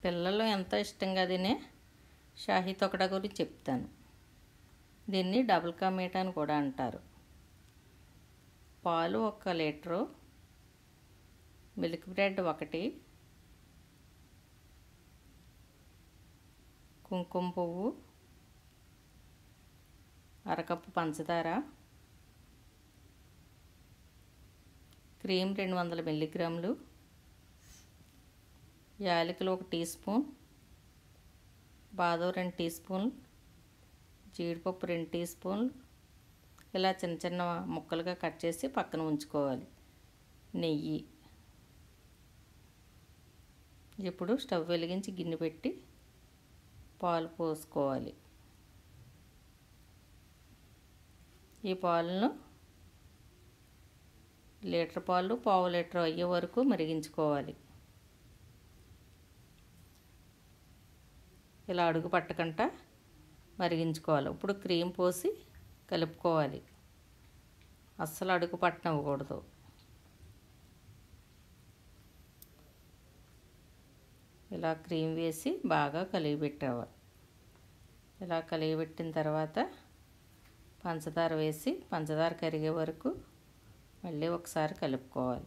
పిల్లలు ఎంతో ఇష్టంగా తినే షాహీ తొకడా గురించి చెప్తాను దీన్ని డబుల్ కా మీట్ అని కూడా అంటారు పాలు ఒక లీటరు మిల్క్ బ్రెడ్ ఒకటి కుంకుమ పువ్వు అరకప్పు పంచదార క్రీమ్ రెండు వందల మిల్లీగ్రాములు యాలకులు ఒక టీ స్పూన్ బాదం రెండు టీ స్పూన్లు జీడిపప్పు రెండు టీ స్పూన్లు ఇలా చిన్న చిన్న ముక్కలుగా కట్ చేసి పక్కన ఉంచుకోవాలి నెయ్యి ఇప్పుడు స్టవ్ వెలిగించి గిన్నె పెట్టి పాలు పోసుకోవాలి ఈ పాలను లీటర్ పాలు పావు లీటర్ అయ్యే వరకు మరిగించుకోవాలి ఇలా అడుగు పట్టకంట మరిగించుకోవాలి ఇప్పుడు క్రీమ్ పోసి కలుపుకోవాలి అస్సలు అడుగు పట్టనివ్వకూడదు ఇలా క్రీమ్ వేసి బాగా కలిగి పెట్టావాలి ఇలా కలిగి పెట్టిన తర్వాత పంచదార వేసి పంచదార కరిగే వరకు మళ్ళీ ఒకసారి కలుపుకోవాలి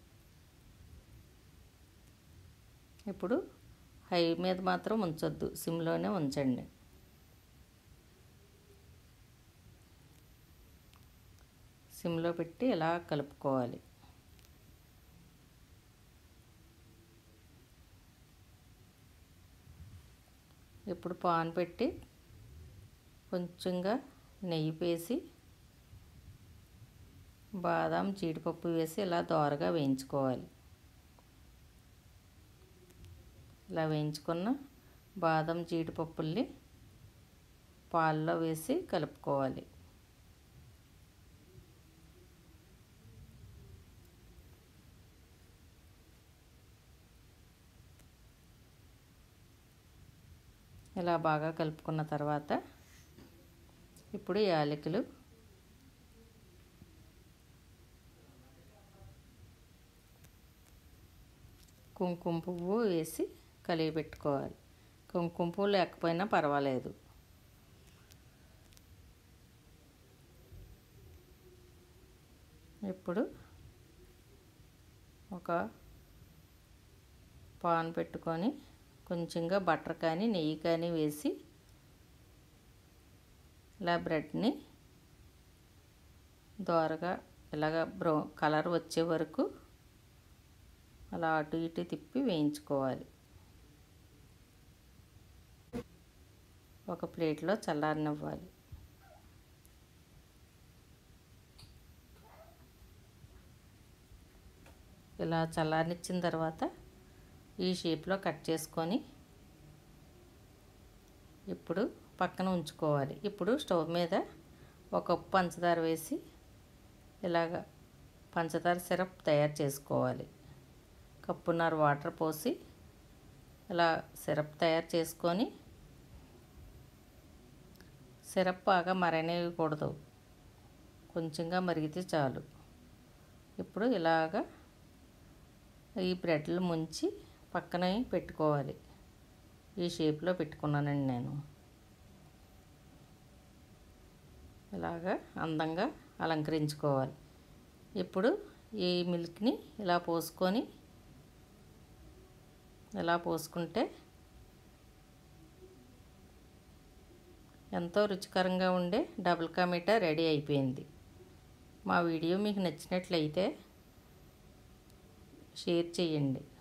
ఇప్పుడు హై మీద మాత్రం ఉంచొద్దు సిమ్లోనే ఉంచండి సిమ్లో పెట్టి ఇలా కలుపుకోవాలి ఇప్పుడు పాన్ పెట్టి కొంచెంగా నెయ్యి వేసి బాదం జీడిపప్పు వేసి ఇలా దోరగా వేయించుకోవాలి ఇలా వేయించుకున్న బాదం జీడిపప్పుల్ని పాల్లో వేసి కలుపుకోవాలి ఇలా బాగా కలుపుకున్న తర్వాత ఇప్పుడు యాలకులు కుంకుమ పువ్వు వేసి కలిగి పెట్టుకోవాలి కుంకుమ పువ్వు లేకపోయినా పర్వాలేదు ఇప్పుడు ఒక పాన్ పెట్టుకొని కొంచెంగా బటర్ కానీ నెయ్యి కానీ వేసి ఇలా బ్రెడ్ని దోరగా ఇలాగ బ్రౌ కలర్ వచ్చే వరకు అలా అటు ఇటు తిప్పి వేయించుకోవాలి ఒక ప్లేట్లో చల్లారనివ్వాలి ఇలా చల్లారనిచ్చిన తర్వాత ఈ షేప్లో కట్ చేసుకొని ఇప్పుడు పక్కన ఉంచుకోవాలి ఇప్పుడు స్టవ్ మీద ఒక కప్పు పంచదార వేసి ఇలాగ పంచదార సిరప్ తయారు చేసుకోవాలి కప్పున్నర వాటర్ పోసి ఇలా సిరప్ తయారు చేసుకొని సిరప్ బాగా మరనేయకూడదు కొంచెంగా మరిగితే చాలు ఇప్పుడు ఇలాగా ఈ బ్రెడ్లు ముంచి పక్కన పెట్టుకోవాలి ఈ షేప్లో పెట్టుకున్నానండి నేను ఇలాగా అందంగా అలంకరించుకోవాలి ఇప్పుడు ఈ మిల్క్ని ఇలా పోసుకొని ఇలా పోసుకుంటే ఎంతో రుచికరంగా ఉండే డబుల్ కా మీఠా రెడీ అయిపోయింది మా వీడియో మీకు నచ్చినట్లయితే షేర్ చేయండి